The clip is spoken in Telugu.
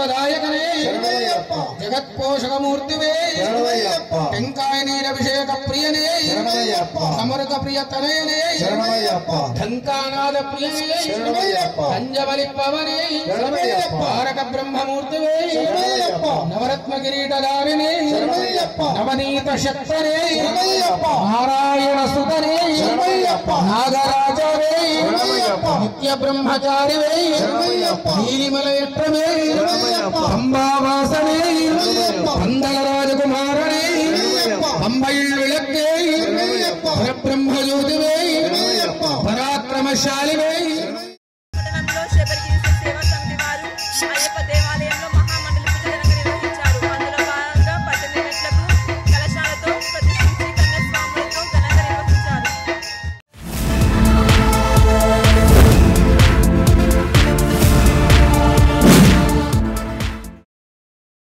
సర్వదాయకనే శరణమయ్యప్ప జగత్పోషకమూర్తివే శరణమయ్యప్ప టెంకాయ నీరభిషేక ప్రియనే శరణమయ్యప్ప అమృత ప్రియ తనయనే శరణమయ్యప్ప ఢంకానాద ప్రియనే శరణమయ్యప్ప పంజబలి పవనే శరణమయ్యప్ప తారక బ్రహ్మమూర్తివే శరణమయ్యప్ప నవరత్న కిరీటధారిణే శరణమయ్యప్ప నవనీత శక్తనే శరణమయ్యప్ప నారాయణ సుతనే శరణమయ్యప్ప నాగరాజవే శరణమయ్యప్ప నిత్య బ్రహ్మచారివే శరణమయ్యప్ప నీలిమల ఎట్రమే శరణమయ్యప్ప అంబావాసనే శరణమయ్యప్ప పందల రాజకుమారనే శరణమయ్యప్ప అంబైల్ విளக்கே శరణమయ్యప్ప పరబ్రహ్మజ్యోతివే శరణమయ్యప్ప పరాక్రమశాలివే